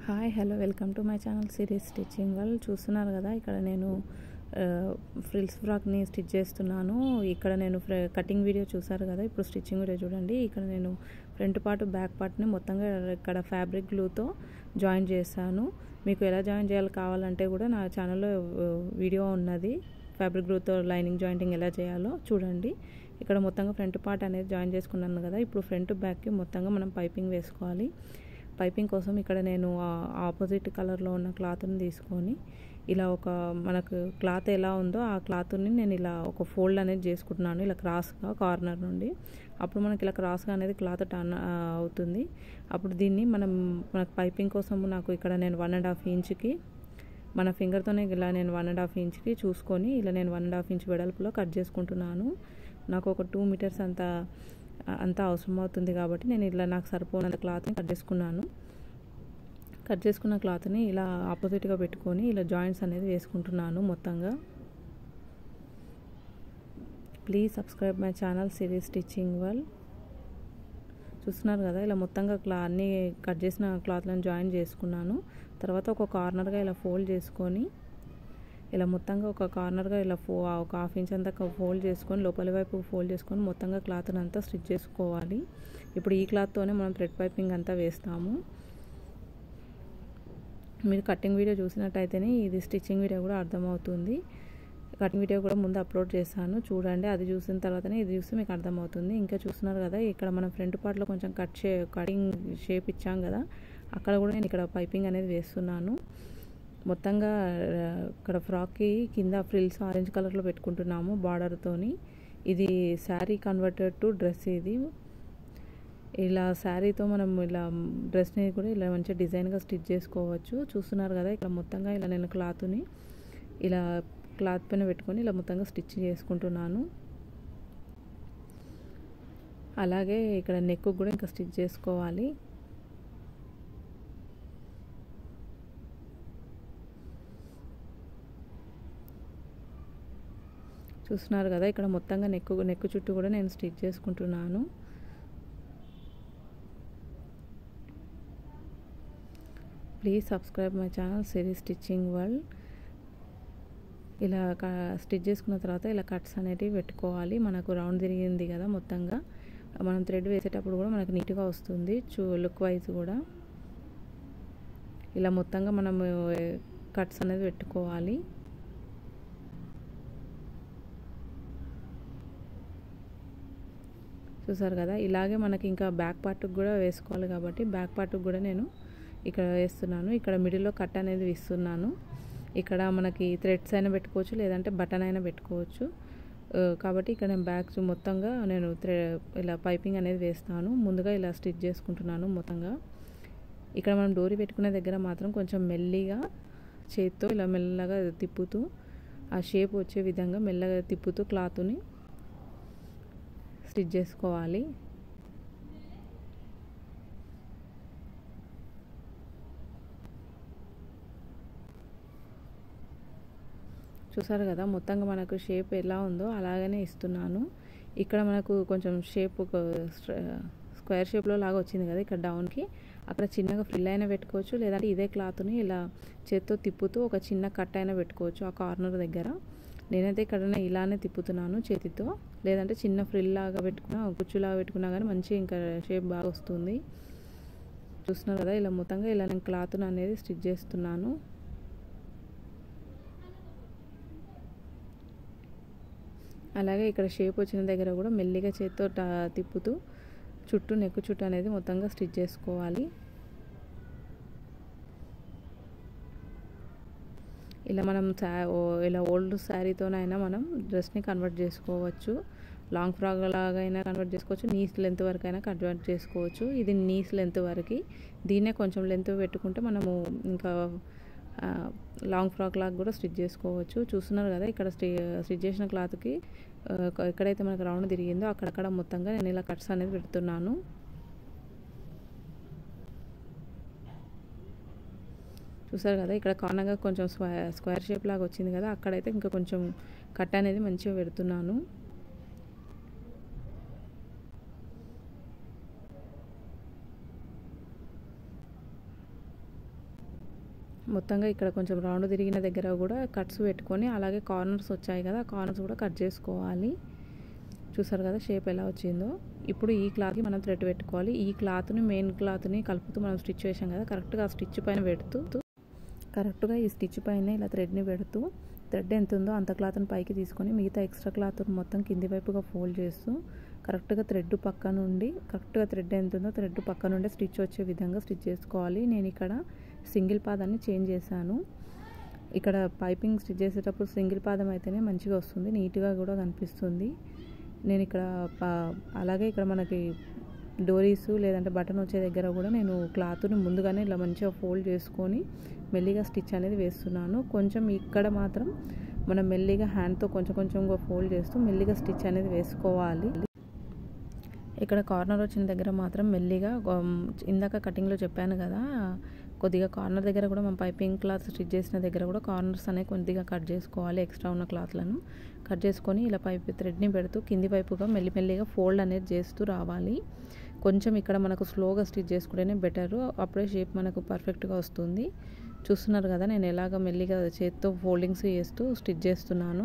hi hello welcome to my channel series stitching వాళ్ళు చూస్తున్నారు కదా ఇక్కడ నేను ఫ్రిల్స్ ఫ్రాక్ని స్టిచ్ చేస్తున్నాను ఇక్కడ నేను కటింగ్ వీడియో చూసారు కదా ఇప్పుడు స్టిచ్చింగ్ వీడియో చూడండి ఇక్కడ నేను ఫ్రంట్ పార్ట్ బ్యాక్ పార్ట్ని మొత్తంగా ఇక్కడ ఫ్యాబ్రిక్ గ్లూతో జాయిన్ చేశాను మీకు ఎలా జాయిన్ చేయాలి కావాలంటే కూడా నా ఛానల్లో వీడియో ఉన్నది ఫ్యాబ్రిక్ గ్లూతో లైనింగ్ జాయింటింగ్ ఎలా చేయాలో చూడండి ఇక్కడ మొత్తంగా ఫ్రంట్ పార్ట్ అనేది జాయిన్ చేసుకున్నాను కదా ఇప్పుడు ఫ్రంట్ బ్యాక్కి మొత్తంగా మనం పైపింగ్ వేసుకోవాలి పైపింగ్ కోసం ఇక్కడ నేను ఆపోజిట్ కలర్లో ఉన్న క్లాత్ని తీసుకొని ఇలా ఒక మనకు క్లాత్ ఎలా ఉందో ఆ క్లాత్ని నేను ఇలా ఒక ఫోల్డ్ అనేది చేసుకుంటున్నాను ఇలా క్రాస్గా కార్నర్ నుండి అప్పుడు మనకి ఇలా క్రాస్గా అనేది క్లాత్ టర్న్ అవుతుంది అప్పుడు దీన్ని మనం మనకు పైపింగ్ కోసం నాకు ఇక్కడ నేను వన్ అండ్ హాఫ్ ఇంచ్కి మన ఫింగర్తోనే ఇలా నేను వన్ అండ్ హాఫ్ ఇంచ్కి చూసుకొని ఇలా నేను వన్ అండ్ హాఫ్ ఇంచ్ వెడల్పులో కట్ చేసుకుంటున్నాను నాకు ఒక టూ మీటర్స్ అంత అంత అవసరం అవుతుంది కాబట్టి నేను ఇలా నాకు సరిపోనంత క్లాత్ని కట్ చేసుకున్నాను కట్ చేసుకున్న క్లాత్ని ఇలా ఆపోజిట్గా పెట్టుకొని ఇలా జాయింట్స్ అనేది వేసుకుంటున్నాను మొత్తంగా please subscribe my channel series stitching వల్ చూస్తున్నారు కదా ఇలా మొత్తంగా క్లా అన్నీ కట్ చేసిన క్లాత్లను జాయిన్ చేసుకున్నాను తర్వాత ఒక కార్నర్గా ఇలా ఫోల్డ్ చేసుకొని ఇలా మొత్తంగా ఒక కార్నర్గా ఇలా ఫో ఒక హాఫ్ ఇంచ్ అంతా ఫోల్డ్ చేసుకొని లోపలి వైపు ఫోల్డ్ చేసుకొని మొత్తంగా క్లాత్ని అంతా స్టిచ్ చేసుకోవాలి ఇప్పుడు ఈ క్లాత్తోనే మనం థ్రెడ్ పైపింగ్ అంతా వేస్తాము మీరు కటింగ్ వీడియో చూసినట్టయితేనే ఇది స్టిచ్చింగ్ వీడియో కూడా అర్థమవుతుంది కటింగ్ వీడియో కూడా ముందు అప్లోడ్ చేశాను చూడండి అది చూసిన తర్వాతనే ఇది చూస్తే మీకు అర్థమవుతుంది ఇంకా చూస్తున్నారు కదా ఇక్కడ మనం ఫ్రంట్ పార్ట్లో కొంచెం కట్ షే కటింగ్ షేప్ ఇచ్చాం కదా అక్కడ కూడా నేను ఇక్కడ పైపింగ్ అనేది వేస్తున్నాను మొత్తంగా ఇక్కడ ఫ్రాక్కి కింద ఫ్రిల్స్ ఆరెంజ్ కలర్లో పెట్టుకుంటున్నాము బార్డర్తోని ఇది శారీ కన్వర్టెడ్ టు డ్రెస్ ఇది ఇలా శారీతో మనం ఇలా డ్రెస్ని కూడా ఇలా మంచిగా డిజైన్గా స్టిచ్ చేసుకోవచ్చు చూస్తున్నారు కదా ఇక్కడ మొత్తంగా ఇలా నేను క్లాత్ని ఇలా క్లాత్ పైన పెట్టుకొని ఇలా మొత్తంగా స్టిచ్ చేసుకుంటున్నాను అలాగే ఇక్కడ నెక్ కూడా ఇంకా స్టిచ్ చేసుకోవాలి చూస్తున్నారు కదా ఇక్కడ మొత్తంగా నెక్ నెక్ చుట్టూ కూడా నేను స్టిచ్ చేసుకుంటున్నాను please subscribe my channel series stitching world ఇలా స్టిచ్ చేసుకున్న తర్వాత ఇలా కట్స్ అనేటివి పెట్టుకోవాలి మనకు రౌండ్ తిరిగింది కదా మొత్తంగా మనం థ్రెడ్ వేసేటప్పుడు కూడా మనకు నీట్గా వస్తుంది చూ లుక్ వైజ్ కూడా ఇలా మొత్తంగా మనం కట్స్ అనేది పెట్టుకోవాలి చూసారు కదా ఇలాగే మనకి ఇంకా బ్యాక్ పార్ట్కి కూడా వేసుకోవాలి కాబట్టి బ్యాక్ పార్ట్కి కూడా నేను ఇక్కడ వేస్తున్నాను ఇక్కడ మిడిల్లో కట్ అనేది ఇస్తున్నాను ఇక్కడ మనకి థ్రెడ్స్ అయినా పెట్టుకోవచ్చు లేదంటే బటన్ అయినా పెట్టుకోవచ్చు కాబట్టి ఇక్కడ నేను బ్యాక్ మొత్తంగా నేను థ్రె ఇలా పైపింగ్ అనేది వేస్తాను ముందుగా ఇలా స్టిచ్ చేసుకుంటున్నాను మొత్తంగా ఇక్కడ మనం డోరీ పెట్టుకునే దగ్గర మాత్రం కొంచెం మెల్లిగా చేతితో ఇలా మెల్లగా తిప్పుతూ ఆ షేప్ వచ్చే విధంగా మెల్లగా తిప్పుతూ క్లాత్ని స్టిచ్ చేసుకోవాలి చూసారు కదా మొత్తంగా మనకు షేప్ ఎలా ఉందో అలాగనే ఇస్తున్నాను ఇక్కడ మనకు కొంచెం షేప్ ఒక స్క్వేర్ షేప్లో లాగా వచ్చింది కదా ఇక్కడ డౌన్కి అక్కడ చిన్నగా ఫ్రిల్ అయినా పెట్టుకోవచ్చు లేదంటే ఇదే క్లాత్ని ఇలా చేత్తో తిప్పుతూ ఒక చిన్న కట్ అయినా పెట్టుకోవచ్చు ఆ కార్నర్ దగ్గర నేనైతే ఇక్కడ ఇలానే తిప్పుతున్నాను చేతితో లేదంటే చిన్న ఫ్రిల్ లాగా పెట్టుకున్నా కుచ్చులాగా పెట్టుకున్నా కానీ మంచి ఇంకా షేప్ బాగా వస్తుంది చూస్తున్నారు కదా ఇలా మొత్తంగా ఇలా నేను క్లాత్ను అనేది స్టిచ్ చేస్తున్నాను అలాగే ఇక్కడ షేప్ వచ్చిన దగ్గర కూడా మెల్లిగా చేతితో తిప్పుతూ చుట్టూ నెక్కు చుట్టూ అనేది మొత్తంగా స్టిచ్ చేసుకోవాలి ఇలా మనం ఇలా ఓల్డ్ శారీతోనైనా మనం డ్రెస్ని కన్వర్ట్ చేసుకోవచ్చు లాంగ్ ఫ్రాక్ లాగా అయినా కన్వర్ట్ చేసుకోవచ్చు నీస్ లెంత్ వరకు అయినా కన్వర్ట్ చేసుకోవచ్చు ఇది నీస్ లెంత్ వరకు దీన్నే కొంచెం లెంత్ పెట్టుకుంటే మనము ఇంకా లాంగ్ ఫ్రాక్ లాగా కూడా స్టిచ్ చేసుకోవచ్చు చూస్తున్నారు కదా ఇక్కడ స్టిచ్ చేసిన క్లాత్కి ఎక్కడైతే మనకు రౌండ్ తిరిగిందో అక్కడక్కడ మొత్తంగా నేను ఇలా కట్స్ అనేది పెడుతున్నాను చూసారు కదా ఇక్కడ కార్నర్గా కొంచెం స్క్వేర్ షేప్ లాగా వచ్చింది కదా అక్కడైతే ఇంకా కొంచెం కట్ అనేది మంచిగా పెడుతున్నాను మొత్తంగా ఇక్కడ కొంచెం రౌండ్ తిరిగిన దగ్గర కూడా కట్స్ పెట్టుకొని అలాగే కార్నర్స్ వచ్చాయి కదా కార్నర్స్ కూడా కట్ చేసుకోవాలి చూసారు కదా షేప్ ఎలా వచ్చిందో ఇప్పుడు ఈ క్లాత్కి మనం థ్రెడ్ పెట్టుకోవాలి ఈ క్లాత్ని మెయిన్ క్లాత్ని కలుపుతూ మనం స్టిచ్ చేసాం కదా కరెక్ట్గా ఆ స్టిచ్ పైన పెడుతూ కరెక్ట్గా ఈ స్టిచ్ పైన ఇలా థ్రెడ్ని పెడుతూ థ్రెడ్ ఎంత ఉందో అంత క్లాత్ని పైకి తీసుకొని మిగతా ఎక్స్ట్రా క్లాత్ మొత్తం కింది వైపుగా ఫోల్డ్ చేస్తూ కరెక్ట్గా థ్రెడ్ పక్క నుండి కరెక్ట్గా థ్రెడ్ ఎంత ఉందో థ్రెడ్ పక్క నుండి స్టిచ్ వచ్చే విధంగా స్టిచ్ చేసుకోవాలి నేను ఇక్కడ సింగిల్ పాదాన్ని చేంజ్ చేశాను ఇక్కడ పైపింగ్ స్టిచ్ చేసేటప్పుడు సింగిల్ పాదం అయితేనే మంచిగా వస్తుంది నీట్గా కూడా కనిపిస్తుంది నేను ఇక్కడ అలాగే ఇక్కడ మనకి డోరీస్ లేదంటే బటన్ వచ్చే దగ్గర కూడా నేను క్లాత్ని ముందుగానే ఇలా మంచిగా ఫోల్డ్ చేసుకొని మెల్లిగా స్టిచ్ అనేది వేస్తున్నాను కొంచెం ఇక్కడ మాత్రం మనం మెల్లిగా హ్యాండ్తో కొంచెం కొంచెంగా ఫోల్డ్ చేస్తూ మెల్లిగా స్టిచ్ అనేది వేసుకోవాలి ఇక్కడ కార్నర్ వచ్చిన దగ్గర మాత్రం మెల్లిగా ఇందాక కటింగ్లో చెప్పాను కదా కొద్దిగా కార్నర్ దగ్గర కూడా మనం పైపింగ్ క్లాత్ స్టిచ్ చేసిన దగ్గర కూడా కార్నర్స్ అనేవి కొద్దిగా కట్ చేసుకోవాలి ఎక్స్ట్రా ఉన్న క్లాత్లను కట్ చేసుకొని ఇలా పైప్ థ్రెడ్ని పెడుతూ కింది వైపుగా మెల్లిమెల్లిగా ఫోల్డ్ అనేది చేస్తూ రావాలి కొంచెం ఇక్కడ మనకు స్లోగా స్టిచ్ చేసుకుంటేనే బెటరు అప్పుడే షేప్ మనకు పర్ఫెక్ట్గా వస్తుంది చూస్తున్నారు కదా నేను ఎలాగ మెల్లిగా చేత్తో ఫోల్డింగ్స్ చేస్తూ స్టిచ్ చేస్తున్నాను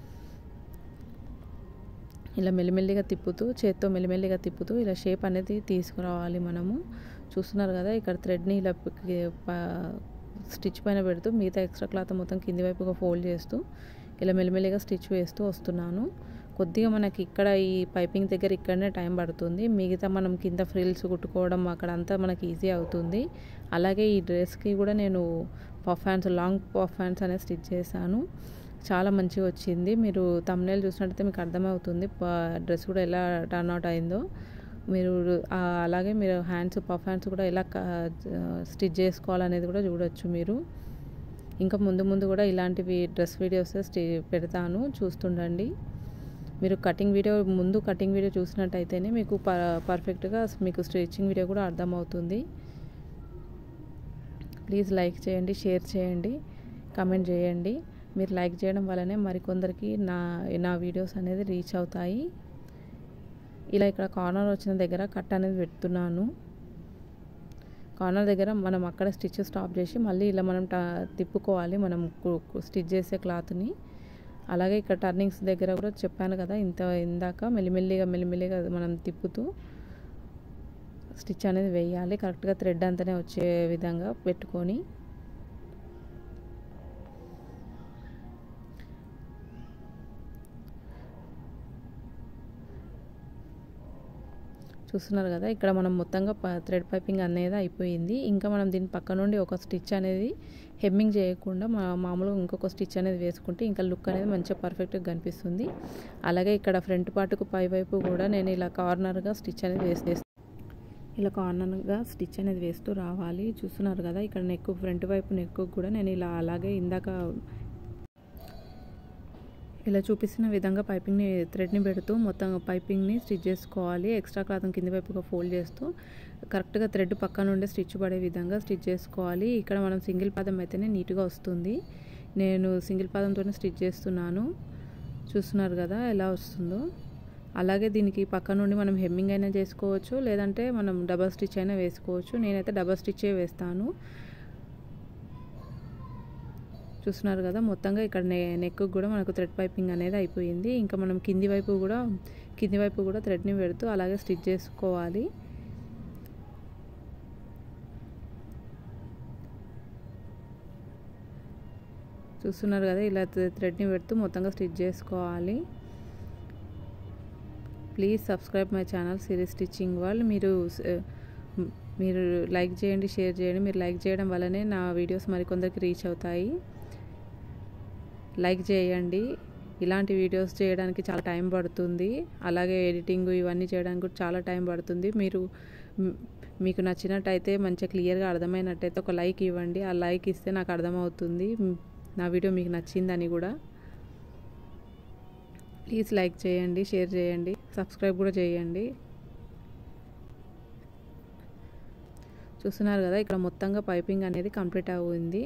ఇలా మెల్లిమెల్లిగా తిప్పుతూ చేత్తో మెల్లిమెల్లిగా తిప్పుతూ ఇలా షేప్ అనేది తీసుకురావాలి మనము చూస్తున్నారు కదా ఇక్కడ థ్రెడ్ని ఇలా స్టిచ్ పైన పెడుతూ మిగతా ఎక్స్ట్రా క్లాత్ మొత్తం కింది వైపుగా ఫోల్డ్ చేస్తూ ఇలా మెల్లిమెల్లిగా స్టిచ్ వేస్తూ వస్తున్నాను కొద్దిగా మనకి ఇక్కడ ఈ పైపింగ్ దగ్గర ఇక్కడనే టైం పడుతుంది మిగతా మనం కింద ఫ్రిల్స్ కుట్టుకోవడం అక్కడ అంతా మనకి ఈజీ అవుతుంది అలాగే ఈ డ్రెస్కి కూడా నేను puff hands long puff hands అనేది స్టిచ్ చేశాను చాలా మంచిగా వచ్చింది మీరు తమ్నేల్ చూసినట్టయితే మీకు అర్థమవుతుంది డ్రెస్ కూడా ఎలా టర్న్ అవుట్ అయిందో మీరు అలాగే మీరు హ్యాండ్స్ పఫ్ హ్యాండ్స్ కూడా ఎలా స్టిచ్ చేసుకోవాలనేది కూడా చూడొచ్చు మీరు ఇంకా ముందు ముందు కూడా ఇలాంటివి డ్రెస్ వీడియోస్ స్టి పెడతాను చూస్తుండండి మీరు కటింగ్ వీడియో ముందు కటింగ్ వీడియో చూసినట్టయితేనే మీకు ప పర్ఫెక్ట్గా మీకు స్టిచ్చింగ్ వీడియో కూడా అర్థమవుతుంది ప్లీజ్ లైక్ చేయండి షేర్ చేయండి కమెంట్ చేయండి మీరు లైక్ చేయడం వల్లనే మరికొందరికి నా నా వీడియోస్ అనేది రీచ్ అవుతాయి ఇలా ఇక్కడ కార్నర్ వచ్చిన దగ్గర కట్ అనేది పెడుతున్నాను కార్నర్ దగ్గర మనం అక్కడ స్టిచ్ స్టాప్ చేసి మళ్ళీ ఇలా మనం తిప్పుకోవాలి మనం స్టిచ్ చేసే క్లాత్ని అలాగే ఇక్కడ టర్నింగ్స్ దగ్గర కూడా చెప్పాను కదా ఇంత ఇందాక మెల్లిమెల్లిగా మెల్లిమెల్లిగా మనం తిప్పుతూ స్టిచ్ అనేది వేయాలి కరెక్ట్గా థ్రెడ్ అంతనే వచ్చే విధంగా పెట్టుకొని చూస్తున్నారు కదా ఇక్కడ మనం మొత్తంగా థ్రెడ్ పైపింగ్ అనేది అయిపోయింది ఇంకా మనం దీని పక్క నుండి ఒక స్టిచ్ అనేది హెమ్మింగ్ చేయకుండా మా మామూలుగా ఇంకొక స్టిచ్ అనేది వేసుకుంటే ఇంకా లుక్ అనేది మంచిగా పర్ఫెక్ట్గా కనిపిస్తుంది అలాగే ఇక్కడ ఫ్రంట్ పార్ట్కు పై వైపు కూడా నేను ఇలా కార్నర్గా స్టిచ్ అనేది వేసేస్తాను ఇలా కార్నర్గా స్టిచ్ అనేది వేస్తూ రావాలి చూస్తున్నారు కదా ఇక్కడ నెక్ ఫ్రంట్ వైపు నెక్ కూడా నేను ఇలా అలాగే ఇందాక ఇలా చూపిస్తున్న విధంగా పైపింగ్ని థ్రెడ్ని పెడుతూ మొత్తం పైపింగ్ని స్టిచ్ చేసుకోవాలి ఎక్స్ట్రా క్లాత్ కింది వైపుగా ఫోల్డ్ చేస్తూ కరెక్ట్గా థ్రెడ్ పక్క నుండి స్టిచ్ పడే విధంగా స్టిచ్ చేసుకోవాలి ఇక్కడ మనం సింగిల్ పాదం అయితేనే నీట్గా వస్తుంది నేను సింగిల్ పాదంతోనే స్టిచ్ చేస్తున్నాను చూస్తున్నారు కదా ఎలా వస్తుందో అలాగే దీనికి పక్క నుండి మనం హెమ్మింగ్ అయినా చేసుకోవచ్చు లేదంటే మనం డబల్ స్టిచ్ అయినా వేసుకోవచ్చు నేనైతే డబల్ స్టిచ్చే వేస్తాను చూస్తున్నారు కదా మొత్తంగా ఇక్కడ నె నెక్ కూడా మనకు థ్రెడ్ పైపింగ్ అనేది అయిపోయింది ఇంకా మనం కింది వైపు కూడా కింది వైపు కూడా థ్రెడ్ని పెడుతూ అలాగే స్టిచ్ చేసుకోవాలి చూస్తున్నారు కదా ఇలా థ్రెడ్ని పెడుతూ మొత్తంగా స్టిచ్ చేసుకోవాలి please subscribe my channel series stitching వాళ్ళు మీరు మీరు లైక్ చేయండి షేర్ చేయండి మీరు లైక్ చేయడం వల్లనే నా వీడియోస్ మరికొందరికి రీచ్ అవుతాయి లైక్ చేయండి ఇలాంటి వీడియోస్ చేయడానికి చాలా టైం పడుతుంది అలాగే ఎడిటింగ్ ఇవన్నీ చేయడానికి కూడా చాలా టైం పడుతుంది మీరు మీకు నచ్చినట్టయితే మంచిగా క్లియర్గా అర్థమైనట్టయితే ఒక లైక్ ఇవ్వండి ఆ లైక్ ఇస్తే నాకు అర్థమవుతుంది నా వీడియో మీకు నచ్చిందని కూడా ప్లీజ్ లైక్ చేయండి షేర్ చేయండి సబ్స్క్రైబ్ కూడా చేయండి చూస్తున్నారు కదా ఇక్కడ మొత్తంగా పైపింగ్ అనేది కంప్లీట్ అయింది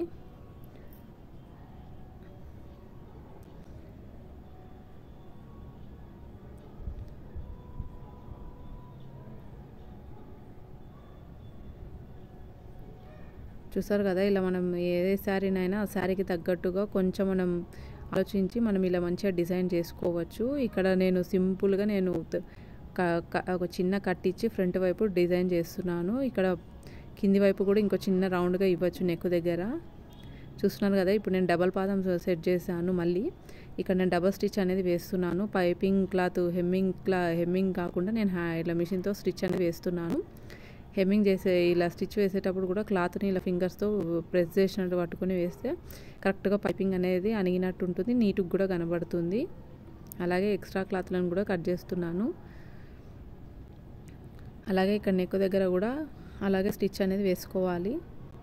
చూసారు కదా ఇలా మనం ఏ శారీనైనా ఆ శారీకి తగ్గట్టుగా కొంచెం మనం ఆలోచించి మనం ఇలా మంచిగా డిజైన్ చేసుకోవచ్చు ఇక్కడ నేను సింపుల్గా నేను ఒక చిన్న కట్ ఇచ్చి ఫ్రంట్ వైపు డిజైన్ చేస్తున్నాను ఇక్కడ కింది వైపు కూడా ఇంకో చిన్న రౌండ్గా ఇవ్వచ్చు నెక్ దగ్గర చూస్తున్నారు కదా ఇప్పుడు నేను డబల్ పాదం సెట్ చేశాను మళ్ళీ ఇక్కడ నేను డబల్ స్టిచ్ అనేది వేస్తున్నాను పైపింగ్ క్లాత్ హెమ్మింగ్ క్లా హెమ్మింగ్ కాకుండా నేను ఇలా మిషన్తో స్టిచ్ అనేది వేస్తున్నాను హెమ్మింగ్ చేసే ఇలా స్టిచ్ వేసేటప్పుడు కూడా క్లాత్ని ఇలా ఫింగర్స్తో ప్రెస్ చేసినట్టు పట్టుకొని వేస్తే కరెక్ట్గా పైపింగ్ అనేది అణిగినట్టు ఉంటుంది నీట్గా కూడా కనబడుతుంది అలాగే ఎక్స్ట్రా క్లాత్లను కూడా కట్ చేస్తున్నాను అలాగే ఇక్కడ నెక్ దగ్గర కూడా అలాగే స్టిచ్ అనేది వేసుకోవాలి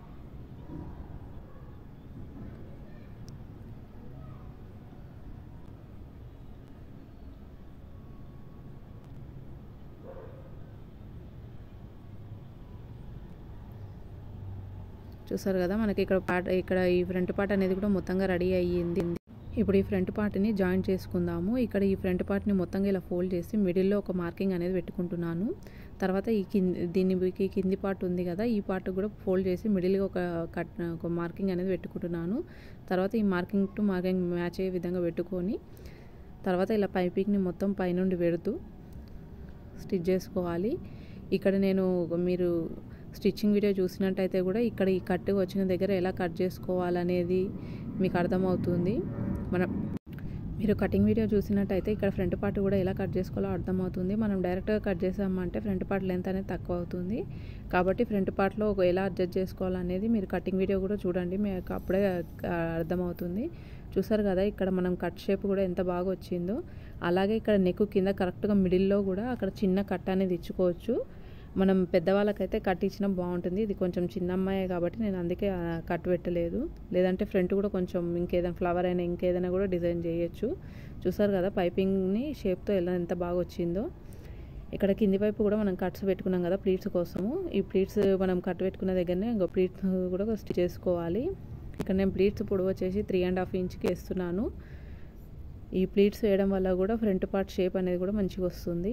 చూసారు కదా మనకి ఇక్కడ పార్ట్ ఇక్కడ ఈ ఫ్రంట్ పార్ట్ అనేది కూడా మొత్తంగా రెడీ అయ్యింది ఇప్పుడు ఈ ఫ్రంట్ పార్ట్ని జాయిన్ చేసుకుందాము ఇక్కడ ఈ ఫ్రంట్ పార్ట్ని మొత్తంగా ఇలా ఫోల్డ్ చేసి మిడిల్లో ఒక మార్కింగ్ అనేది పెట్టుకుంటున్నాను తర్వాత ఈ కింది దీని ఈ కింది పార్ట్ ఉంది కదా ఈ పార్ట్ కూడా ఫోల్డ్ చేసి మిడిల్గా ఒక కట్ ఒక మార్కింగ్ అనేది పెట్టుకుంటున్నాను తర్వాత ఈ మార్కింగ్ టు మార్కింగ్ మ్యాచ్ అయ్యే విధంగా పెట్టుకొని తర్వాత ఇలా పైపింగ్ని మొత్తం పైనుండి పెడుతూ స్టిచ్ చేసుకోవాలి ఇక్కడ నేను మీరు స్టిచ్చింగ్ వీడియో చూసినట్టయితే కూడా ఇక్కడ ఈ కట్ వచ్చిన దగ్గర ఎలా కట్ చేసుకోవాలనేది మీకు అర్థమవుతుంది మనం మీరు కటింగ్ వీడియో చూసినట్టయితే ఇక్కడ ఫ్రంట్ పార్ట్ కూడా ఎలా కట్ చేసుకోవాలో అర్థమవుతుంది మనం డైరెక్ట్గా కట్ చేసామంటే ఫ్రంట్ పార్ట్ లెంత్ అనేది తక్కువ అవుతుంది కాబట్టి ఫ్రంట్ పార్ట్లో ఎలా అడ్జస్ట్ చేసుకోవాలనేది మీరు కటింగ్ వీడియో కూడా చూడండి మీకు అప్పుడే అర్థమవుతుంది చూసారు కదా ఇక్కడ మనం కట్ షేప్ కూడా ఎంత బాగా వచ్చిందో అలాగే ఇక్కడ నెక్ కింద కరెక్ట్గా మిడిల్లో కూడా అక్కడ చిన్న కట్ అనేది ఇచ్చుకోవచ్చు మనం పెద్దవాళ్ళకైతే కట్ ఇచ్చినా బాగుంటుంది ఇది కొంచెం చిన్న అమ్మాయి కాబట్టి నేను అందుకే కట్ పెట్టలేదు లేదంటే ఫ్రంట్ కూడా కొంచెం ఇంకేదైనా ఫ్లవర్ అయినా ఇంకేదైనా కూడా డిజైన్ చేయొచ్చు చూసారు కదా పైపింగ్ని షేప్తో ఎలా ఎంత బాగా వచ్చిందో ఇక్కడ కింది వైపు కూడా మనం కట్స్ పెట్టుకున్నాం కదా ప్లీట్స్ కోసము ఈ ప్లీట్స్ మనం కట్ పెట్టుకున్న దగ్గరనే ఇంకో ప్లీట్స్ కూడా స్టిచ్ చేసుకోవాలి ఇక్కడ నేను ప్లీట్స్ పొడవు వచ్చేసి త్రీ అండ్ హాఫ్ ఇంచ్కి వేస్తున్నాను ఈ ప్లీట్స్ వేయడం వల్ల కూడా ఫ్రంట్ పార్ట్ షేప్ అనేది కూడా మంచిగా వస్తుంది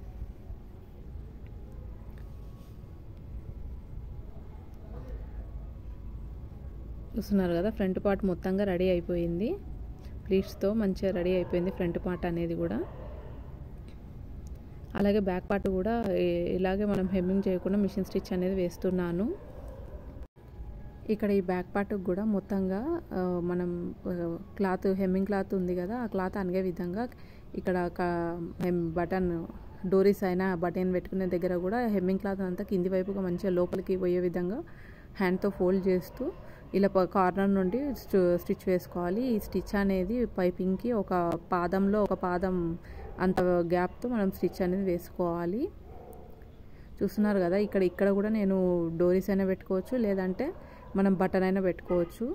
చూస్తున్నారు కదా ఫ్రంట్ పార్ట్ మొత్తంగా రెడీ అయిపోయింది ప్లీట్స్తో మంచిగా రెడీ అయిపోయింది ఫ్రంట్ పార్ట్ అనేది కూడా అలాగే బ్యాక్ పార్ట్ కూడా ఇలాగే మనం హెమ్మింగ్ చేయకుండా మిషన్ స్టిచ్ అనేది వేస్తున్నాను ఇక్కడ ఈ బ్యాక్ పార్ట్కి కూడా మొత్తంగా మనం క్లాత్ హెమ్మింగ్ క్లాత్ ఉంది కదా ఆ క్లాత్ అనిగే విధంగా ఇక్కడ బటన్ డోరీస్ అయినా బటన్ పెట్టుకునే దగ్గర కూడా హెమ్మింగ్ క్లాత్ అంతా కింది వైపుగా మంచిగా లోపలికి పోయే విధంగా హ్యాండ్తో ఫోల్డ్ చేస్తూ ఇలా కార్నర్ నుండి స్టిచ్ వేసుకోవాలి ఈ స్టిచ్ అనేది పైపింగ్కి ఒక పాదంలో ఒక పాదం అంత గ్యాప్తో మనం స్టిచ్ అనేది వేసుకోవాలి చూస్తున్నారు కదా ఇక్కడ ఇక్కడ కూడా నేను డోరీస్ అయినా పెట్టుకోవచ్చు లేదంటే మనం బటన్ అయినా పెట్టుకోవచ్చు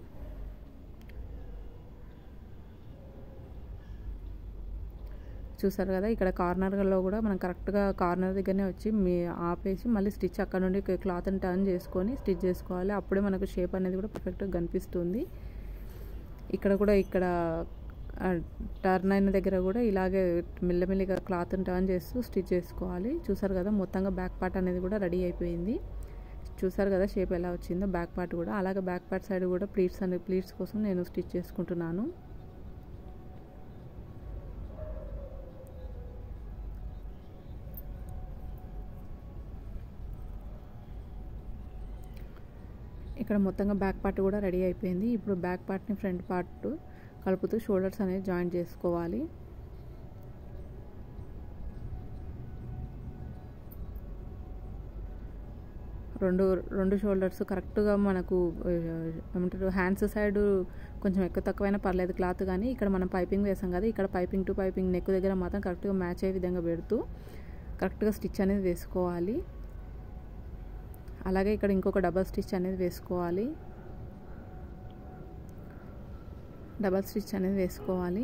చూసారు కదా ఇక్కడ కార్నర్లో కూడా మనం కరెక్ట్గా కార్నర్ దగ్గరనే వచ్చి మీ ఆపేసి మళ్ళీ స్టిచ్ అక్కడ నుండి క్లాత్ని టర్న్ చేసుకొని స్టిచ్ చేసుకోవాలి అప్పుడే మనకు షేప్ అనేది కూడా పర్ఫెక్ట్గా కనిపిస్తుంది ఇక్కడ కూడా ఇక్కడ టర్న్ అయిన దగ్గర కూడా ఇలాగే మెల్లమెల్లిగా క్లాత్ని టర్న్ చేస్తూ స్టిచ్ చేసుకోవాలి చూసారు కదా మొత్తంగా బ్యాక్ పార్ట్ అనేది కూడా రెడీ అయిపోయింది చూసారు కదా షేప్ ఎలా వచ్చిందో బ్యాక్ పార్ట్ కూడా అలాగే బ్యాక్ పార్ట్ సైడ్ కూడా ప్లీట్స్ అనే ప్లీట్స్ కోసం నేను స్టిచ్ చేసుకుంటున్నాను ఇక్కడ మొత్తంగా బ్యాక్ పార్ట్ కూడా రెడీ అయిపోయింది ఇప్పుడు బ్యాక్ పార్ట్ని ఫ్రంట్ పార్ట్ కలుపుతూ షోల్డర్స్ అనేది జాయిన్ చేసుకోవాలి రెండు రెండు షోల్డర్స్ కరెక్ట్గా మనకు ఏమంటారు హ్యాండ్స్ సైడ్ కొంచెం ఎక్కువ తక్కువైనా పర్లేదు క్లాత్ కానీ ఇక్కడ మనం పైపింగ్ వేసాం కదా ఇక్కడ పైపింగ్ టు పైపింగ్ నెక్ దగ్గర మాత్రం కరెక్ట్గా మ్యాచ్ అయ్యే విధంగా పెడుతూ కరెక్ట్గా స్టిచ్ అనేది వేసుకోవాలి అలాగే ఇక్కడ ఇంకొక డబల్ స్టిచ్ అనేది వేసుకోవాలి డబల్ స్టిచ్ అనేది వేసుకోవాలి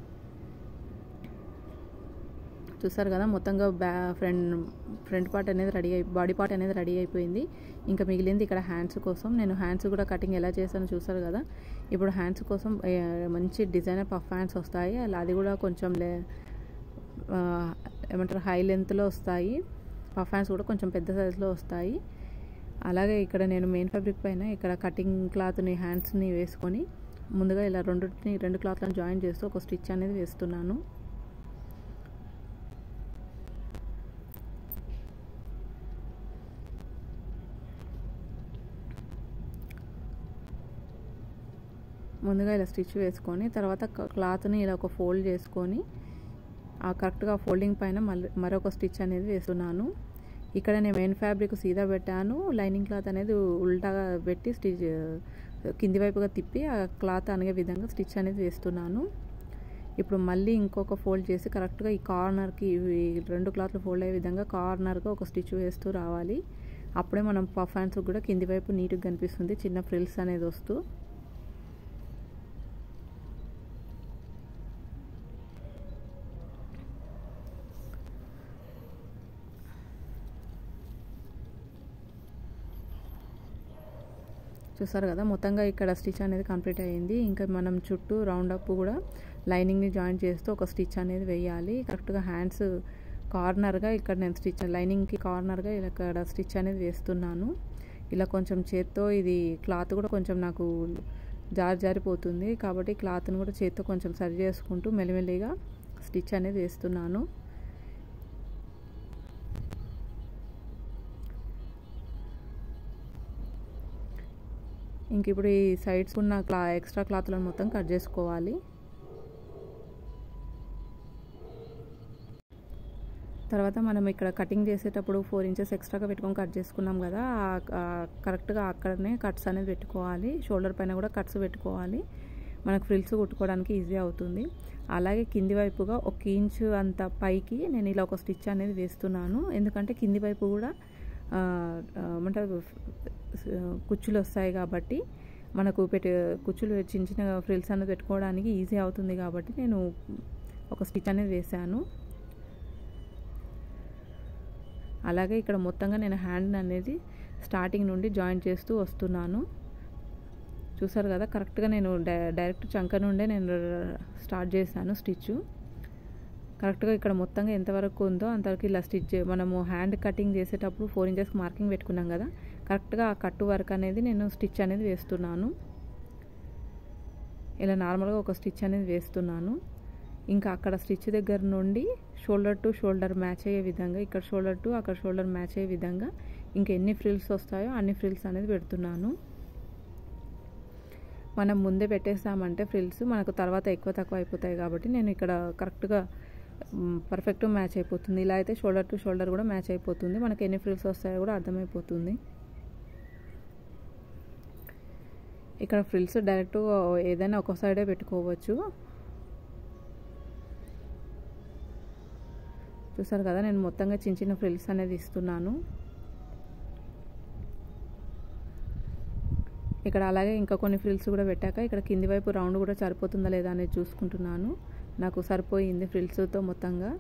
చూసారు కదా మొత్తంగా బ్యా ఫ్రంట్ ఫ్రంట్ పార్ట్ అనేది రెడీ అయి బాడీ పార్ట్ అనేది రెడీ అయిపోయింది ఇంకా మిగిలింది ఇక్కడ హ్యాండ్స్ కోసం నేను హ్యాండ్స్ కూడా కటింగ్ ఎలా చేశానో చూసారు కదా ఇప్పుడు హ్యాండ్స్ కోసం మంచి డిజైనర్ పఫ్ హ్యాండ్స్ వస్తాయి అలా అది కూడా కొంచెం లే ఏమంటారు హై లెంత్లో వస్తాయి పఫ్ హ్యాండ్స్ కూడా కొంచెం పెద్ద సైజులో వస్తాయి అలాగే ఇక్కడ నేను మెయిన్ ఫ్యాబ్రిక్ పైన ఇక్కడ కటింగ్ క్లాత్ని హ్యాండ్స్ని వేసుకొని ముందుగా ఇలా రెండుని రెండు క్లాత్లను జాయిన్ చేస్తూ ఒక స్టిచ్ అనేది వేస్తున్నాను ముందుగా ఇలా స్టిచ్ వేసుకొని తర్వాత క్లాత్ని ఇలా ఒక ఫోల్డ్ చేసుకొని ఆ కరెక్ట్గా ఫోల్డింగ్ పైన మళ్ళీ మరొక స్టిచ్ అనేది వేస్తున్నాను ఇక్కడ నేను మెయిన్ ఫ్యాబ్రిక్ సీదా పెట్టాను లైనింగ్ క్లాత్ అనేది ఉల్టాగా పెట్టి స్టిచ్ కింది వైపుగా తిప్పి ఆ క్లాత్ అనే విధంగా స్టిచ్ అనేది వేస్తున్నాను ఇప్పుడు మళ్ళీ ఇంకొక ఫోల్డ్ చేసి కరెక్ట్గా ఈ కార్నర్కి ఈ రెండు క్లాత్లు ఫోల్డ్ అయ్యే విధంగా కార్నర్గా ఒక స్టిచ్ వేస్తూ రావాలి అప్పుడే మనం పఫ్ హ్యాండ్స్ కూడా కింది వైపు నీట్గా కనిపిస్తుంది చిన్న ఫ్రిల్స్ అనేది వస్తూ చూసారు కదా మొత్తంగా ఇక్కడ స్టిచ్ అనేది కంప్లీట్ అయ్యింది ఇంకా మనం చుట్టూ రౌండ్ అప్ కూడా లైనింగ్ని జాయిన్ చేస్తూ ఒక స్టిచ్ అనేది వేయాలి కరెక్ట్గా హ్యాండ్స్ కార్నర్గా ఇక్కడ నేను స్టిచ్ లైనింగ్కి కార్నర్గా ఇక్కడ స్టిచ్ అనేది వేస్తున్నాను ఇలా కొంచెం చేత్తో ఇది క్లాత్ కూడా కొంచెం నాకు జారి జారిపోతుంది కాబట్టి క్లాత్ని కూడా చేత్తో కొంచెం సరి చేసుకుంటూ మెల్లిమెల్లిగా స్టిచ్ అనేది వేస్తున్నాను ఇంక ఇప్పుడు ఈ సైడ్స్ ఉన్న క్లా ఎక్స్ట్రా క్లాత్లను మొత్తం కట్ చేసుకోవాలి తర్వాత మనం ఇక్కడ కటింగ్ చేసేటప్పుడు ఫోర్ ఇంచెస్ ఎక్స్ట్రాగా పెట్టుకొని కట్ చేసుకున్నాం కదా కరెక్ట్గా అక్కడనే కట్స్ అనేది పెట్టుకోవాలి షోల్డర్ పైన కూడా కట్స్ పెట్టుకోవాలి మనకు ఫ్రిల్స్ కుట్టుకోవడానికి ఈజీ అవుతుంది అలాగే కింది వైపుగా ఒక ఇంచు అంత పైకి నేను ఇలా ఒక స్టిచ్ అనేది వేస్తున్నాను ఎందుకంటే కింది వైపు కూడా ఏమంటారు కుచ్చులు వస్తాయి కాబట్టి మనకు పెట్టి కుచ్చులు చిన్న చిన్న ఫ్రిల్స్ అనేది పెట్టుకోవడానికి ఈజీ అవుతుంది కాబట్టి నేను ఒక స్టిచ్ అనేది వేసాను అలాగే ఇక్కడ మొత్తంగా నేను హ్యాండ్ అనేది స్టార్టింగ్ నుండి జాయిన్ చేస్తూ వస్తున్నాను చూసారు కదా కరెక్ట్గా నేను డైరెక్ట్ చంక నుండే నేను స్టార్ట్ చేశాను స్టిచ్ కరెక్ట్గా ఇక్కడ మొత్తంగా ఎంతవరకు ఉందో అంతవరకు ఇలా స్టిచ్ మనము హ్యాండ్ కటింగ్ చేసేటప్పుడు ఫోర్ ఇంచెస్ మార్కింగ్ పెట్టుకున్నాం కదా కరెక్ట్గా ఆ కట్టు వర్క్ అనేది నేను స్టిచ్ అనేది వేస్తున్నాను ఇలా నార్మల్గా ఒక స్టిచ్ అనేది వేస్తున్నాను ఇంకా అక్కడ స్టిచ్ దగ్గర నుండి షోల్డర్ టు షోల్డర్ మ్యాచ్ అయ్యే విధంగా ఇక్కడ షోల్డర్ టు అక్కడ షోల్డర్ మ్యాచ్ అయ్యే విధంగా ఇంకా ఎన్ని ఫ్రిల్స్ వస్తాయో అన్ని ఫ్రిల్స్ అనేది పెడుతున్నాను మనం ముందే పెట్టేస్తామంటే ఫ్రిల్స్ మనకు తర్వాత ఎక్కువ తక్కువ అయిపోతాయి కాబట్టి నేను ఇక్కడ కరెక్ట్గా పర్ఫెక్ట్ మ్యాచ్ అయిపోతుంది ఇలా అయితే షోల్డర్ టు షోల్డర్ కూడా మ్యాచ్ అయిపోతుంది మనకి ఎన్ని ఫ్రిల్స్ వస్తాయో కూడా అర్థమైపోతుంది ఇక్కడ ఫ్రిల్స్ డైరెక్ట్ ఏదైనా ఒక సైడే పెట్టుకోవచ్చు చూసారు కదా నేను మొత్తంగా చిన్న చిన్న ఫ్రిల్స్ అనేది ఇస్తున్నాను ఇక్కడ అలాగే ఇంకా కొన్ని ఫ్రిల్స్ కూడా పెట్టాక ఇక్కడ కింది వైపు రౌండ్ కూడా సరిపోతుందా లేదా అనేది చూసుకుంటున్నాను నాకు సరిపోయింది ఫ్రిల్స్తో మొత్తంగా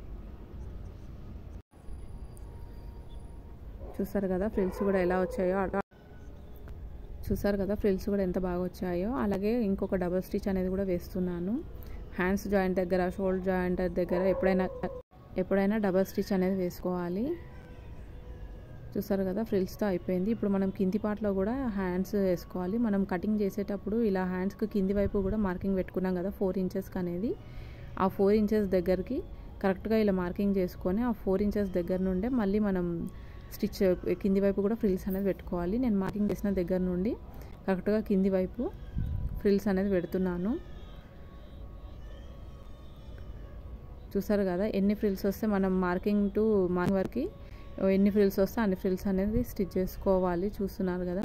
చూసారు కదా ఫ్రిల్స్ కూడా ఎలా వచ్చాయో చూసారు కదా ఫ్రిల్స్ కూడా ఎంత బాగా వచ్చాయో అలాగే ఇంకొక డబల్ స్టిచ్ అనేది కూడా వేస్తున్నాను హ్యాండ్స్ జాయింట్ దగ్గర షోల్డర్ జాయింట్ దగ్గర ఎప్పుడైనా ఎప్పుడైనా డబల్ స్టిచ్ అనేది వేసుకోవాలి చూసారు కదా ఫ్రిల్స్తో అయిపోయింది ఇప్పుడు మనం కింది పార్ట్లో కూడా హ్యాండ్స్ వేసుకోవాలి మనం కటింగ్ చేసేటప్పుడు ఇలా హ్యాండ్స్కి కింది వైపు కూడా మార్కింగ్ పెట్టుకున్నాం కదా ఫోర్ ఇంచెస్కి అనేది ఆ ఫోర్ ఇంచెస్ దగ్గరికి కరెక్ట్గా ఇలా మార్కింగ్ చేసుకొని ఆ ఫోర్ ఇంచెస్ దగ్గర నుండే మళ్ళీ మనం స్టిచ్ కింది వైపు కూడా ఫ్రిల్స్ అనేది పెట్టుకోవాలి నేను మార్కింగ్ చేసిన దగ్గర నుండి కరెక్ట్గా కింది వైపు ఫ్రిల్స్ అనేది పెడుతున్నాను చూసారు కదా ఎన్ని ఫ్రిల్స్ వస్తే మనం మార్కింగ్ టు మార్కింగ్ వరకు ఎన్ని ఫ్రిల్స్ వస్తే అన్ని ఫ్రిల్స్ అనేది స్టిచ్ చేసుకోవాలి చూస్తున్నారు కదా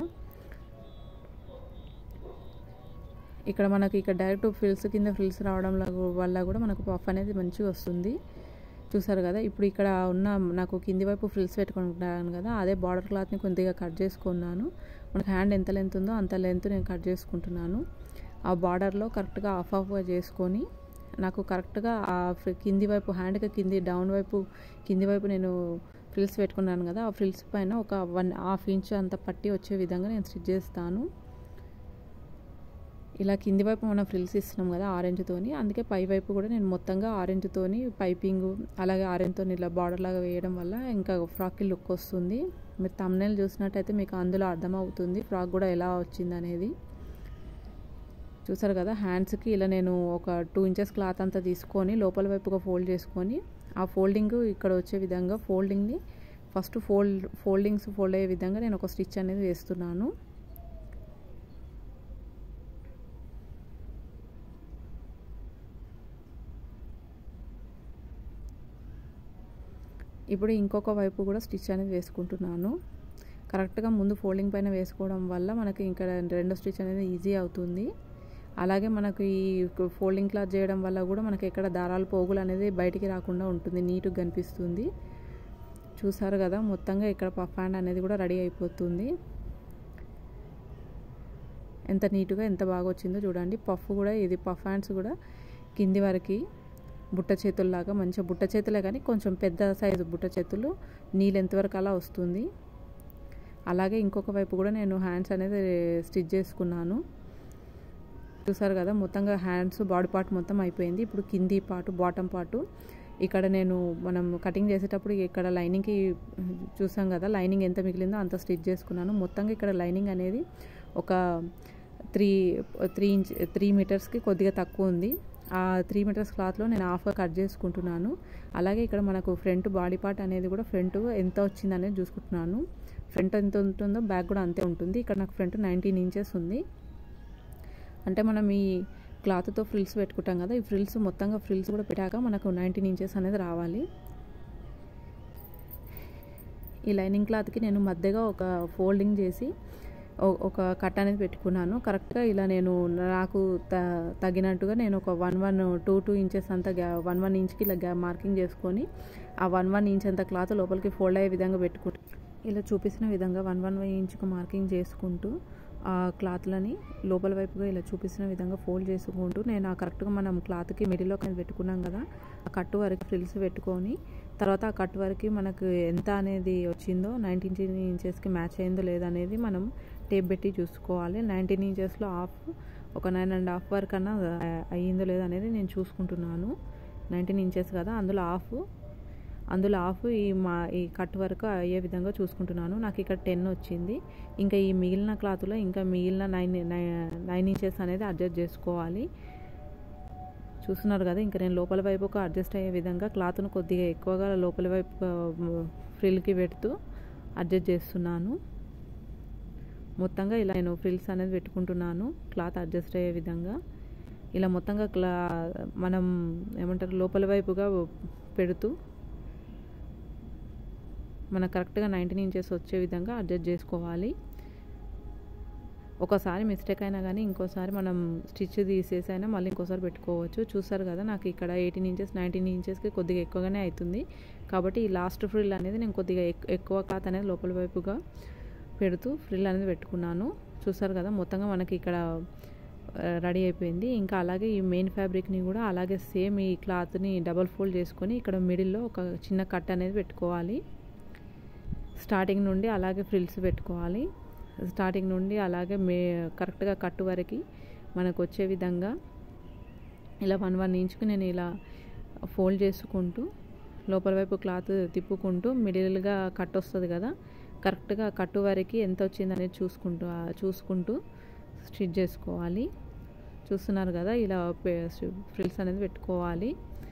ఇక్కడ మనకి ఇక్కడ డైరెక్ట్ ఫ్రిల్స్ కింద ఫ్రిల్స్ రావడం వల్ల కూడా మనకు పఫ్ అనేది మంచిగా వస్తుంది చూసారు కదా ఇప్పుడు ఇక్కడ ఉన్న నాకు కింది వైపు ఫ్రిల్స్ పెట్టుకుంటున్నాను కదా అదే బార్డర్ క్లాత్ని కొద్దిగా కట్ చేసుకున్నాను మనకు హ్యాండ్ ఎంత లెంత్ ఉందో అంత లెంత్ నేను కట్ చేసుకుంటున్నాను ఆ బార్డర్లో కరెక్ట్గా ఆఫ్ ఆఫ్గా చేసుకొని నాకు కరెక్ట్గా ఆ కింది వైపు హ్యాండ్కి కింది డౌన్ వైపు కింది వైపు నేను ఫ్రిల్స్ పెట్టుకున్నాను కదా ఆ ఫ్రిల్స్ పైన ఒక వన్ హాఫ్ ఇంచ్ అంత పట్టి వచ్చే విధంగా నేను స్టిచ్ చేస్తాను ఇలా కింది వైపు మనం ఫ్రిల్స్ ఇస్తున్నాం కదా ఆరెంజ్తోని అందుకే పై వైపు కూడా నేను మొత్తంగా ఆరెంజ్తోని పైపింగ్ అలాగే ఆరెంజ్తో ఇలా బార్డర్ లాగా వేయడం వల్ల ఇంకా ఫ్రాక్కి లుక్ వస్తుంది మీరు తమ్నేల్ చూసినట్టయితే మీకు అందులో అర్థమవుతుంది ఫ్రాక్ కూడా ఎలా వచ్చింది అనేది చూసారు కదా హ్యాండ్స్కి ఇలా నేను ఒక టూ ఇంచెస్ క్లాత్ అంతా తీసుకొని లోపల వైపుగా ఫోల్డ్ చేసుకొని ఆ ఫోల్డింగ్ ఇక్కడ వచ్చే విధంగా ఫోల్డింగ్ని ఫస్ట్ ఫోల్డ్ ఫోల్డింగ్స్ ఫోల్డ్ అయ్యే విధంగా నేను ఒక స్టిచ్ అనేది వేస్తున్నాను ఇప్పుడు ఇంకొక వైపు కూడా స్టిచ్ అనేది వేసుకుంటున్నాను కరెక్ట్గా ముందు ఫోల్డింగ్ పైన వేసుకోవడం వల్ల మనకి ఇంకా రెండో స్టిచ్ అనేది ఈజీ అవుతుంది అలాగే మనకు ఈ ఫోల్డింగ్ క్లాత్ చేయడం వల్ల కూడా మనకి ఎక్కడ దారాలు పోగులు అనేది బయటికి రాకుండా ఉంటుంది నీట్గా కనిపిస్తుంది చూసారు కదా మొత్తంగా ఇక్కడ పఫ్ హ్యాండ్ అనేది కూడా రెడీ అయిపోతుంది ఎంత నీట్గా ఎంత బాగా వచ్చిందో చూడండి పఫ్ కూడా ఇది పఫ్ హ్యాండ్స్ కూడా కింది వరకు బుట్ట చేతుల్లాగా మంచిగా బుట్ట చేతులే కానీ కొంచెం పెద్ద సైజు బుట్ట చేతులు నీళ్ళు ఎంతవరకు అలా వస్తుంది అలాగే ఇంకొక వైపు కూడా నేను హ్యాండ్స్ అనేది స్టిచ్ చేసుకున్నాను చూసారు కదా మొత్తంగా హ్యాండ్స్ బాడీ పార్ట్ మొత్తం అయిపోయింది ఇప్పుడు కింది పార్ట్ బాటమ్ పార్ట్ ఇక్కడ నేను మనం కటింగ్ చేసేటప్పుడు ఇక్కడ లైనింగ్కి చూసాం కదా లైనింగ్ ఎంత మిగిలిందో అంత స్టిచ్ చేసుకున్నాను మొత్తంగా ఇక్కడ లైనింగ్ అనేది ఒక త్రీ త్రీ ఇంచ్ త్రీ మీటర్స్కి కొద్దిగా తక్కువ ఉంది ఆ త్రీ మీటర్స్ క్లాత్లో నేను హాఫ్గా కట్ చేసుకుంటున్నాను అలాగే ఇక్కడ మనకు ఫ్రంట్ బాడీ పార్ట్ అనేది కూడా ఫ్రంట్ ఎంత వచ్చింది అనేది చూసుకుంటున్నాను ఫ్రంట్ ఎంత ఉంటుందో బ్యాక్ కూడా అంతే ఉంటుంది ఇక్కడ నాకు ఫ్రంట్ నైన్టీన్ ఇంచెస్ ఉంది అంటే మనం ఈ క్లాత్తో ఫ్రిల్స్ పెట్టుకుంటాం కదా ఈ ఫ్రిల్స్ మొత్తంగా ఫ్రిల్స్ కూడా పెట్టాక మనకు నైన్టీన్ ఇంచెస్ అనేది రావాలి ఈ లైనింగ్ క్లాత్కి నేను మధ్యగా ఒక ఫోల్డింగ్ చేసి ఒక కట్ అనేది పెట్టుకున్నాను కరెక్ట్గా ఇలా నేను నాకు త తగినట్టుగా నేను ఒక one one two two inches అంతా గ్యా వన్ వన్ ఇంచ్కి ఇలా గ్యా మార్కింగ్ చేసుకొని ఆ వన్ వన్ ఇంచ్ అంత క్లాత్ లోపలికి ఫోల్డ్ అయ్యే విధంగా పెట్టుకుంటూ ఇలా చూపించిన విధంగా వన్ వన్ ఇంచుకు మార్కింగ్ చేసుకుంటూ ఆ క్లాత్లని లోపల వైపుగా ఇలా చూపించిన విధంగా ఫోల్డ్ చేసుకుంటూ నేను ఆ కరెక్ట్గా మనం క్లాత్కి మిడిల్లో కానీ పెట్టుకున్నాం కదా ఆ కట్టు వరకు ఫ్రిల్స్ పెట్టుకొని తర్వాత ఆ కట్ వరకు మనకు ఎంత అనేది వచ్చిందో నైన్టీన్ ఇంచెస్కి మ్యాచ్ అయిందో లేదనేది మనం టేప్ పెట్టి చూసుకోవాలి నైన్టీన్ ఇంచెస్లో హాఫ్ ఒక నైన్ అండ్ హాఫ్ వరకు అన్నా అయ్యిందో లేదో అనేది నేను చూసుకుంటున్నాను నైన్టీన్ ఇంచెస్ కదా అందులో హాఫ్ అందులో హాఫ్ ఈ మా ఈ కట్ వరకు అయ్యే విధంగా చూసుకుంటున్నాను నాకు ఇక్కడ టెన్ వచ్చింది ఇంకా ఈ మిగిలిన క్లాత్లో ఇంకా మిగిలిన నైన్ నైన్ ఇంచెస్ అనేది అడ్జస్ట్ చేసుకోవాలి చూస్తున్నారు కదా ఇంకా నేను లోపల వైపుకు అడ్జస్ట్ అయ్యే విధంగా క్లాత్ను కొద్దిగా ఎక్కువగా లోపల వైపు ఫ్రిల్కి పెడుతూ అడ్జస్ట్ చేస్తున్నాను మొత్తంగా ఇలా నేను ఫ్రిల్స్ అనేది పెట్టుకుంటున్నాను క్లాత్ అడ్జస్ట్ అయ్యే విధంగా ఇలా మొత్తంగా క్లా మనం ఏమంటారు లోపల వైపుగా పెడుతూ మనకు కరెక్ట్గా నైన్టీన్ ఇంచెస్ వచ్చే విధంగా అడ్జస్ట్ చేసుకోవాలి ఒకసారి మిస్టేక్ అయినా కానీ ఇంకోసారి మనం స్టిచ్ తీసేసి అయినా మళ్ళీ ఇంకోసారి పెట్టుకోవచ్చు చూసారు కదా నాకు ఇక్కడ ఎయిటీన్ ఇంచెస్ నైన్టీన్ ఇంచెస్కి కొద్దిగా ఎక్కువగానే అవుతుంది కాబట్టి ఈ లాస్ట్ ఫ్రిల్ అనేది నేను కొద్దిగా ఎక్కువ క్లాత్ అనేది లోపల వైపుగా పెడుతూ ఫ్రిల్ అనేది పెట్టుకున్నాను చూసారు కదా మొత్తంగా మనకి ఇక్కడ రెడీ అయిపోయింది ఇంకా అలాగే ఈ మెయిన్ ఫ్యాబ్రిక్ని కూడా అలాగే సేమ్ ఈ క్లాత్ని డబల్ ఫోల్డ్ చేసుకొని ఇక్కడ మిడిల్లో ఒక చిన్న కట్ అనేది పెట్టుకోవాలి స్టార్టింగ్ నుండి అలాగే ఫ్రిల్స్ పెట్టుకోవాలి స్టార్టింగ్ నుండి అలాగే మే కరెక్ట్గా కట్టు వరకు మనకు వచ్చే విధంగా ఇలా వన్ వన్ ఇంచుకి నేను ఇలా ఫోల్డ్ చేసుకుంటూ లోపల వైపు క్లాత్ తిప్పుకుంటూ మిడిల్గా కట్ వస్తుంది కదా కరెక్ట్గా కట్టు వరకు ఎంత వచ్చింది అనేది చూసుకుంటూ చూసుకుంటూ స్టిచ్ చేసుకోవాలి చూస్తున్నారు కదా ఇలా ఫ్రిల్స్ అనేది పెట్టుకోవాలి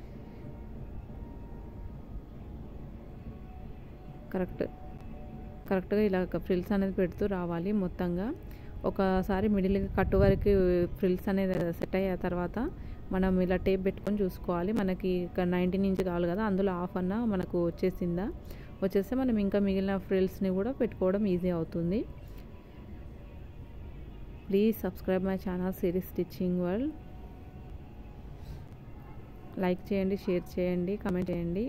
కరెక్ట్ కరెక్ట్గా ఇలా ఫ్రిల్స్ అనేది పెడుతూ రావాలి మొత్తంగా ఒకసారి మిడిల్ కట్టు వరకు ఫ్రిల్స్ అనేది సెట్ అయ్యే తర్వాత మనం ఇలా టేప్ పెట్టుకొని చూసుకోవాలి మనకి ఇక్కడ నైన్టీన్ ఇంచ్ కావాలి కదా అందులో హాఫ్ అన్న మనకు వచ్చేసిందా వచ్చేస్తే మనం ఇంకా మిగిలిన ఫ్రిల్స్ని కూడా పెట్టుకోవడం ఈజీ అవుతుంది please subscribe my channel series stitching world like చేయండి షేర్ చేయండి కమెంట్ చేయండి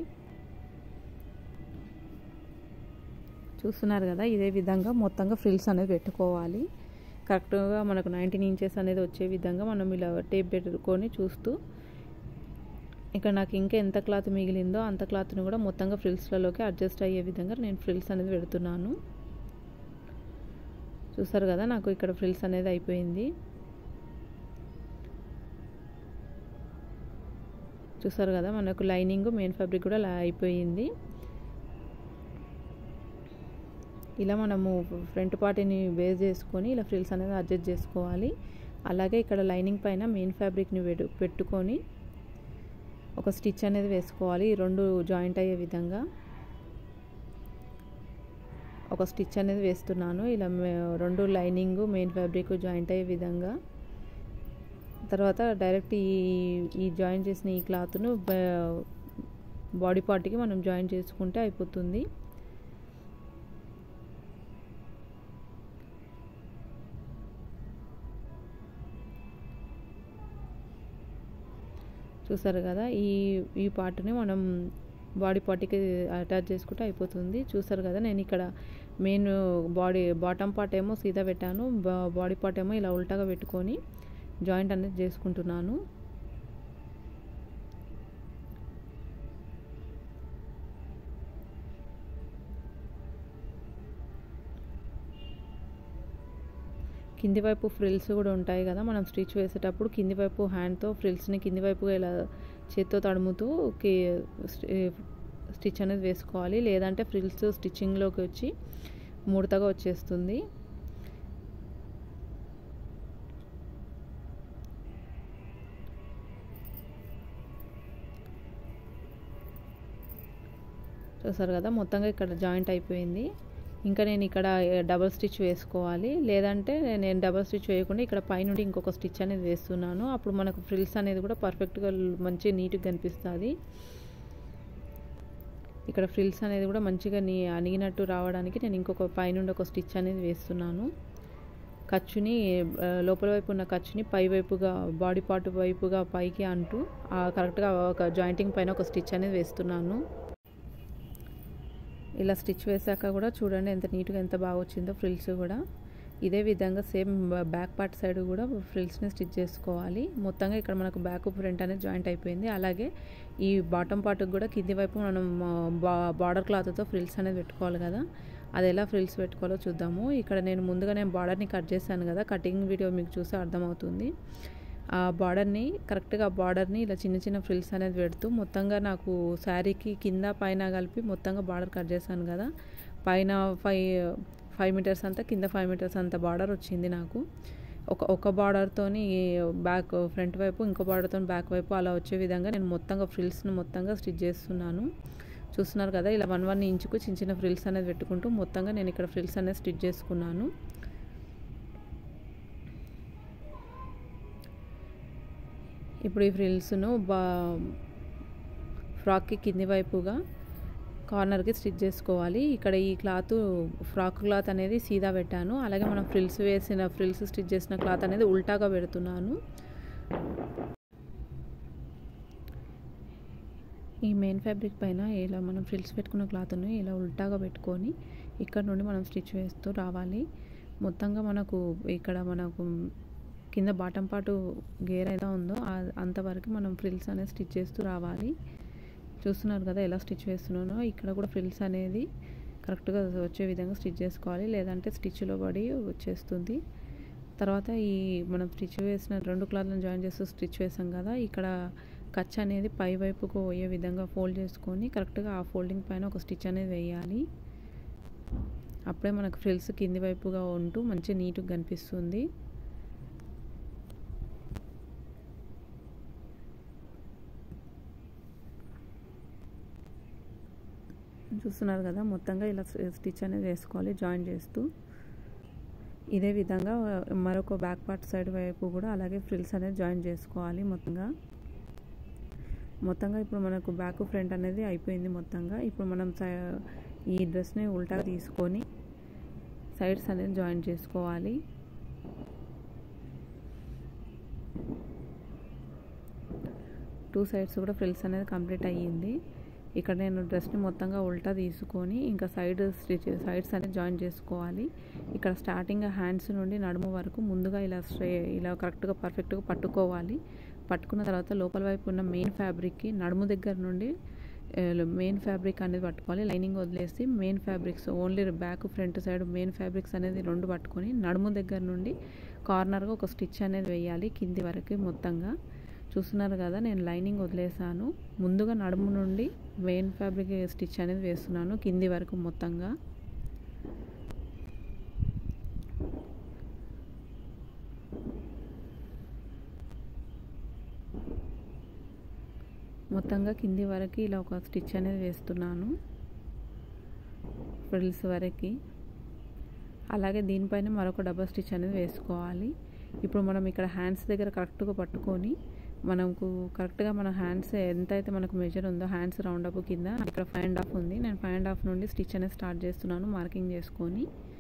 చూస్తున్నారు కదా ఇదే విధంగా మొత్తంగా ఫ్రిల్స్ అనేది పెట్టుకోవాలి కరెక్ట్గా మనకు నైన్టీన్ ఇంచెస్ అనేది వచ్చే విధంగా మనం ఇలా టేప్ పెట్టుకొని చూస్తూ ఇక్కడ నాకు ఇంకా ఎంత క్లాత్ మిగిలిందో అంత క్లాత్ని కూడా మొత్తంగా ఫ్రిల్స్లలోకి అడ్జస్ట్ అయ్యే విధంగా నేను ఫ్రిల్స్ అనేది పెడుతున్నాను చూసారు కదా నాకు ఇక్కడ ఫ్రిల్స్ అనేది అయిపోయింది చూసారు కదా మనకు లైనింగ్ మెయిన్ ఫ్యాబ్రిక్ కూడా అయిపోయింది ఇలా మనము ఫ్రంట్ పార్టీని బేస్ చేసుకొని ఇలా ఫ్రిల్స్ అనేది అడ్జస్ట్ చేసుకోవాలి అలాగే ఇక్కడ లైనింగ్ పైన మెయిన్ ఫ్యాబ్రిక్ని పెట్టుకొని ఒక స్టిచ్ అనేది వేసుకోవాలి ఈ రెండు జాయింట్ అయ్యే విధంగా ఒక స్టిచ్ అనేది వేస్తున్నాను ఇలా రెండు లైనింగ్ మెయిన్ ఫ్యాబ్రిక్ జాయింట్ అయ్యే విధంగా తర్వాత డైరెక్ట్ ఈ ఈ జాయిన్ చేసిన ఈ క్లాత్ను బాడీ పార్ట్కి మనం జాయిన్ చేసుకుంటే అయిపోతుంది చూసారు కదా ఈ ఈ పార్ట్ని మనం బాడీ పార్ట్కి అటాచ్ చేసుకుంటే అయిపోతుంది చూసారు కదా నేను ఇక్కడ మెయిన్ బాడీ బాటమ్ పార్ట్ ఏమో సీదా పెట్టాను బాడీ పార్ట్ ఏమో ఇలా ఉల్టాగా పెట్టుకొని జాయింట్ అనేది చేసుకుంటున్నాను కింది వైపు ఫ్రిల్స్ కూడా ఉంటాయి కదా మనం స్టిచ్ వేసేటప్పుడు కింది వైపు హ్యాండ్తో ఫ్రిల్స్ని కింది వైపుగా ఇలా చేత్తో తడుముతూ స్టిచ్ అనేది వేసుకోవాలి లేదంటే ఫ్రిల్స్ స్టిచ్చింగ్లోకి వచ్చి ముడతగా వచ్చేస్తుంది చూసారు కదా మొత్తంగా ఇక్కడ జాయింట్ అయిపోయింది ఇంకా నేను ఇక్కడ డబల్ స్టిచ్ వేసుకోవాలి లేదంటే నేను డబల్ స్టిచ్ వేయకుండా ఇక్కడ పైనుండి ఇంకొక స్టిచ్ అనేది వేస్తున్నాను అప్పుడు మనకు ఫ్రిల్స్ అనేది కూడా పర్ఫెక్ట్గా మంచి నీట్గా కనిపిస్తుంది ఇక్కడ ఫ్రిల్స్ అనేది కూడా మంచిగా నీ అణిగినట్టు రావడానికి నేను ఇంకొక పైనుండి ఒక స్టిచ్ అనేది వేస్తున్నాను ఖర్చుని లోపల వైపు ఉన్న ఖర్చుని పై వైపుగా బాడీ పార్ట్ వైపుగా పైకి అంటూ కరెక్ట్గా ఒక జాయింటింగ్ పైన ఒక స్టిచ్ అనేది వేస్తున్నాను ఇలా స్టిచ్ వేసాక కూడా చూడండి ఎంత నీట్గా ఎంత బాగా వచ్చిందో ఫ్రిల్స్ కూడా ఇదే విధంగా సేమ్ బ్యాక్ పార్ట్ సైడ్ కూడా ఫ్రిల్స్ని స్టిచ్ చేసుకోవాలి మొత్తంగా ఇక్కడ మనకు బ్యాక్ ఫ్రంట్ అనేది జాయింట్ అయిపోయింది అలాగే ఈ బాటమ్ పార్ట్కి కూడా కింది వైపు మనం బార్డర్ క్లాత్తో ఫ్రిల్స్ అనేది పెట్టుకోవాలి కదా అది ఎలా ఫ్రిల్స్ పెట్టుకోవాలో చూద్దాము ఇక్కడ నేను ముందుగా నేను బార్డర్ని కట్ చేశాను కదా కటింగ్ వీడియో మీకు చూస్తే అర్థమవుతుంది ఆ బార్డర్ని కరెక్ట్గా బార్డర్ని ఇలా చిన్న చిన్న ఫ్రిల్స్ అనేది పెడుతూ మొత్తంగా నాకు శారీకి కింద పైన కలిపి మొత్తంగా బార్డర్ కట్ చేశాను కదా పైన ఫైవ్ ఫైవ్ మీటర్స్ అంతా కింద ఫైవ్ మీటర్స్ అంత బార్డర్ వచ్చింది నాకు ఒక ఒక బార్డర్తోని బ్యాక్ ఫ్రంట్ వైపు ఇంకో బార్డర్తో బ్యాక్ వైపు అలా వచ్చే విధంగా నేను మొత్తంగా ఫ్రిల్స్ని మొత్తంగా స్టిచ్ చేస్తున్నాను చూస్తున్నారు కదా ఇలా వన్ వన్ ఇంచుకు చిన్న చిన్న ఫ్రిల్స్ అనేది పెట్టుకుంటూ మొత్తంగా నేను ఇక్కడ ఫ్రిల్స్ అనేది స్టిచ్ చేసుకున్నాను ఇప్పుడు ఈ ఫ్రిల్స్ను బా ఫ్రాక్కి కింది వైపుగా కార్నర్కి స్టిచ్ చేసుకోవాలి ఇక్కడ ఈ క్లాత్ ఫ్రాక్ క్లాత్ అనేది సీదా పెట్టాను అలాగే మనం ఫ్రిల్స్ వేసిన ఫ్రిల్స్ స్టిచ్ చేసిన క్లాత్ అనేది ఉల్టాగా పెడుతున్నాను ఈ మెయిన్ ఫ్యాబ్రిక్ పైన ఇలా మనం ఫ్రిల్స్ పెట్టుకున్న క్లాత్ను ఇలా ఉల్టాగా పెట్టుకొని ఇక్కడ నుండి మనం స్టిచ్ వేస్తూ రావాలి మొత్తంగా మనకు ఇక్కడ మనకు కింద బాటం పాటు గేర్ అయితే ఉందో అంతవరకు మనం ఫ్రిల్స్ అనేది స్టిచ్ చేస్తూ రావాలి చూస్తున్నారు కదా ఎలా స్టిచ్ వేస్తున్నానో ఇక్కడ కూడా ఫ్రిల్స్ అనేది కరెక్ట్గా వచ్చే విధంగా స్టిచ్ చేసుకోవాలి లేదంటే స్టిచ్లో పడి వచ్చేస్తుంది తర్వాత ఈ మనం స్టిచ్ వేసిన రెండు క్లాత్లను జాయిన్ చేస్తూ స్టిచ్ వేసాం కదా ఇక్కడ కచ్ అనేది పై వైపుకు పోయే విధంగా ఫోల్డ్ చేసుకొని కరెక్ట్గా ఆ ఫోల్డింగ్ పైన ఒక స్టిచ్ అనేది వేయాలి అప్పుడే మనకు ఫ్రిల్స్ కింది వైపుగా ఉంటూ మంచి నీట్గా కనిపిస్తుంది చూస్తున్నారు కదా మొత్తంగా ఇలా స్టిచ్ అనేది వేసుకోవాలి జాయిన్ చేస్తూ ఇదే విధంగా మరొక బ్యాక్ పార్ట్ సైడ్ వైపు కూడా అలాగే ఫ్రిల్స్ అనేది జాయిన్ చేసుకోవాలి మొత్తంగా మొత్తంగా ఇప్పుడు మనకు బ్యాక్ ఫ్రంట్ అనేది అయిపోయింది మొత్తంగా ఇప్పుడు మనం ఈ డ్రెస్ని ఉల్టా తీసుకొని సైడ్స్ అనేది జాయిన్ చేసుకోవాలి టూ సైడ్స్ కూడా ఫ్రిల్స్ అనేది కంప్లీట్ అయ్యింది ఇక్కడ నేను డ్రెస్ని మొత్తంగా ఉల్టా తీసుకొని ఇంకా సైడ్ స్టిచ్ సైడ్స్ అనేది జాయిన్ చేసుకోవాలి ఇక్కడ స్టార్టింగ్ హ్యాండ్స్ నుండి నడుము వరకు ముందుగా ఇలా స్ట్రే ఇలా కరెక్ట్గా పర్ఫెక్ట్గా పట్టుకోవాలి పట్టుకున్న తర్వాత లోపల వైపు ఉన్న మెయిన్ ఫ్యాబ్రిక్కి నడుము దగ్గర నుండి మెయిన్ ఫ్యాబ్రిక్ అనేది పట్టుకోవాలి లైనింగ్ వదిలేసి main fabrics only back front side main fabrics అనేది రెండు పట్టుకొని నడుము దగ్గర నుండి కార్నర్గా ఒక స్టిచ్ అనేది వేయాలి కింది వరకు మొత్తంగా చూస్తున్నారు కదా నేను లైనింగ్ వదిలేసాను ముందుగా నడుము నుండి మెయిన్ ఫ్యాబ్రిక్ స్టిచ్ అనేది వేస్తున్నాను కింది వరకు మొత్తంగా మొత్తంగా కింది వరకు ఇలా ఒక స్టిచ్ అనేది వేస్తున్నాను ఫ్రిల్స్ వరకు అలాగే దీనిపైన మరొక డబల్ స్టిచ్ అనేది వేసుకోవాలి ఇప్పుడు మనం ఇక్కడ హ్యాండ్స్ దగ్గర కరెక్ట్గా పట్టుకొని మనకు కరెక్ట్గా మన హ్యాండ్స్ ఎంత అయితే మనకు మెజర్ ఉందో హ్యాండ్స్ రౌండ్ అప్ కింద ఇక్కడ ఫైవ్ అండ్ హాఫ్ ఉంది నేను ఫైవ్ అండ్ హాఫ్ నుండి స్టిచ్ అనేది స్టార్ట్ చేస్తున్నాను మార్కింగ్ చేసుకొని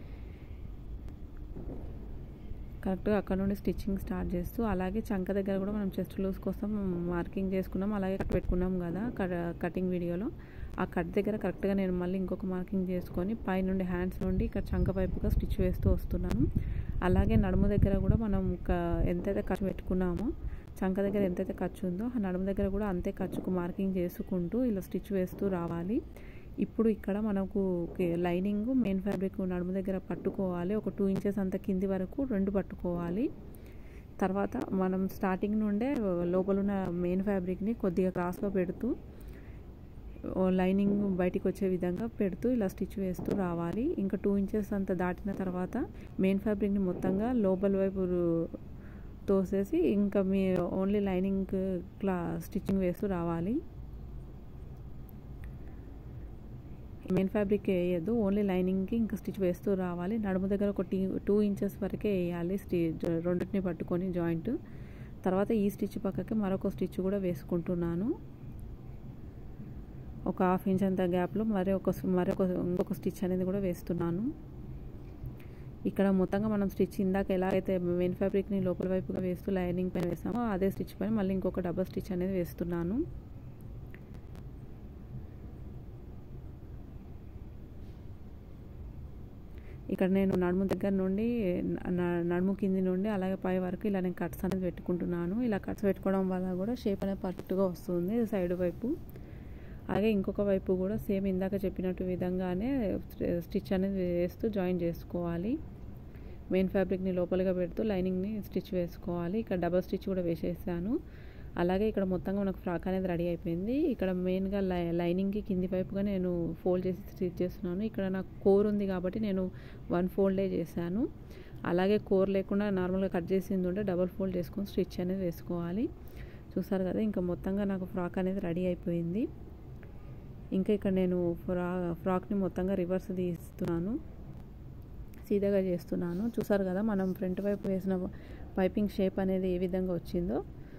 కరెక్ట్గా అక్కడ నుండి స్టిచ్చింగ్ స్టార్ట్ చేస్తూ అలాగే చంక దగ్గర కూడా మనం చెస్ట్ లూజ్ కోసం మార్కింగ్ చేసుకున్నాం అలాగే కట్ పెట్టుకున్నాం కదా కటింగ్ వీడియోలో ఆ కట్ దగ్గర కరెక్ట్గా నేను మళ్ళీ ఇంకొక మార్కింగ్ చేసుకొని పై నుండి హ్యాండ్స్ నుండి ఇక్కడ చంక వైపుగా స్టిచ్ వేస్తూ వస్తున్నాను అలాగే నడుము దగ్గర కూడా మనం ఎంతైతే ఖర్చు పెట్టుకున్నామో చంక దగ్గర ఎంతైతే ఖర్చు ఉందో ఆ నడుము దగ్గర కూడా అంతే ఖర్చుకు మార్కింగ్ చేసుకుంటూ ఇలా స్టిచ్ వేస్తూ రావాలి ఇప్పుడు ఇక్కడ మనకు లైనింగ్ మెయిన్ ఫ్యాబ్రిక్ నడుము దగ్గర పట్టుకోవాలి ఒక టూ ఇంచెస్ అంత కింది వరకు రెండు పట్టుకోవాలి తర్వాత మనం స్టార్టింగ్ నుండే లోపల ఉన్న మెయిన్ ఫ్యాబ్రిక్ని కొద్దిగా క్రాస్గా పెడుతూ లైనింగ్ బయటికి వచ్చే విధంగా పెడుతూ ఇలా స్టిచ్ వేస్తూ రావాలి ఇంకా టూ ఇంచెస్ అంత దాటిన తర్వాత మెయిన్ ఫ్యాబ్రిక్ని మొత్తంగా లోపల వైపు తోసేసి ఇంకా మీ ఓన్లీ లైనింగ్ క్లా స్టిచ్చింగ్ వేస్తూ రావాలి మెయిన్ ఫ్యాబ్రిక్ వేయద్దు ఓన్లీ లైనింగ్కి ఇంకా స్టిచ్ వేస్తూ రావాలి నడుము దగ్గర ఒక టీ టూ ఇంచెస్ వరకే వేయాలి స్టి రెండింటిని పట్టుకొని జాయింట్ తర్వాత ఈ స్టిచ్ పక్కకి మరొక స్టిచ్ కూడా వేసుకుంటున్నాను ఒక హాఫ్ ఇంచ్ అంత గ్యాప్లో మరి ఒక మరొక ఇంకొక స్టిచ్ అనేది కూడా వేస్తున్నాను ఇక్కడ మొత్తంగా మనం స్టిచ్ ఇందాక ఎలా అయితే మెయిన్ ఫ్యాబ్రిక్ని లోపల వైపుగా వేస్తూ లైనింగ్ పైన వేస్తామో అదే స్టిచ్ పైన మళ్ళీ ఇంకొక డబల్ స్టిచ్ అనేది వేస్తున్నాను ఇక్కడ నేను నడుము దగ్గర నుండి నడుము కింది నుండి అలాగే పై వరకు ఇలా నేను కట్స్ అనేది పెట్టుకుంటున్నాను ఇలా కట్స్ పెట్టుకోవడం వల్ల కూడా షేప్ అనేది పర్ఫెక్ట్గా వస్తుంది సైడ్ వైపు అలాగే ఇంకొక వైపు కూడా సేమ్ ఇందాక చెప్పినట్టు విధంగానే స్టిచ్ అనేది వేస్తూ జాయిన్ చేసుకోవాలి మెయిన్ ఫ్యాబ్రిక్ని లోపలిగా పెడుతూ లైనింగ్ని స్టిచ్ వేసుకోవాలి ఇక్కడ డబల్ స్టిచ్ కూడా వేసేసాను అలాగే ఇక్కడ మొత్తంగా మనకు ఫ్రాక్ అనేది రెడీ అయిపోయింది ఇక్కడ మెయిన్గా లై లైనింగ్కి కింది వైపుగా నేను ఫోల్డ్ చేసి స్టిచ్ చేస్తున్నాను ఇక్కడ నాకు కోర్ ఉంది కాబట్టి నేను వన్ ఫోల్డే చేశాను అలాగే కోర్ లేకుండా నార్మల్గా కట్ చేసింది ఉంటే డబల్ ఫోల్డ్ చేసుకొని స్టిచ్ అనేది వేసుకోవాలి చూసారు కదా ఇంకా మొత్తంగా నాకు ఫ్రాక్ అనేది రెడీ అయిపోయింది ఇంకా ఇక్కడ నేను ఫ్రా ఫ్రాక్ని మొత్తంగా రివర్స్ తీస్తున్నాను సీదాగా చేస్తున్నాను చూసారు కదా మనం ఫ్రంట్ వైపు వేసిన పైపింగ్ షేప్ అనేది ఏ విధంగా వచ్చిందో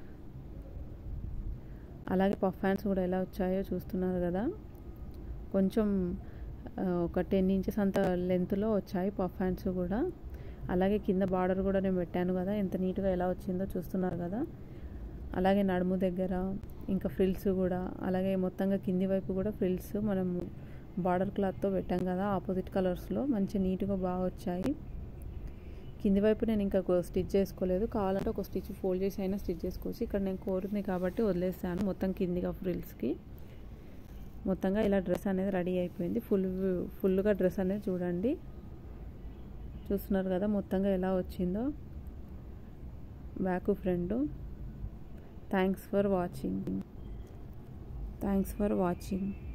అలాగే పఫ్ హ్యాండ్స్ కూడా ఎలా వచ్చాయో చూస్తున్నారు కదా కొంచెం ఒక టెన్ ఇంచెస్ అంత లెంత్లో వచ్చాయి పఫ్ హ్యాండ్స్ కూడా అలాగే కింద బార్డర్ కూడా నేను పెట్టాను కదా ఎంత నీట్గా ఎలా వచ్చిందో చూస్తున్నారు కదా అలాగే నడుము దగ్గర ఇంకా ఫ్రిల్స్ కూడా అలాగే మొత్తంగా కింది వైపు కూడా ఫ్రిల్స్ మనం బార్డర్ క్లాత్తో పెట్టాం కదా ఆపోజిట్ కలర్స్లో మంచి నీట్గా బాగా వచ్చాయి కింది వైపు నేను ఇంకా స్టిచ్ చేసుకోలేదు కావాలంటే ఒక స్టిచ్ ఫోల్డ్ చేసి అయినా స్టిచ్ చేసుకోవచ్చు ఇక్కడ నేను కోరుంది కాబట్టి వదిలేసాను మొత్తం కిందిగా ఫ్రిల్స్కి మొత్తంగా ఇలా డ్రెస్ అనేది రెడీ అయిపోయింది ఫుల్ ఫుల్గా డ్రెస్ అనేది చూడండి చూస్తున్నారు కదా మొత్తంగా ఎలా వచ్చిందో back front thanks for watching thanks for watching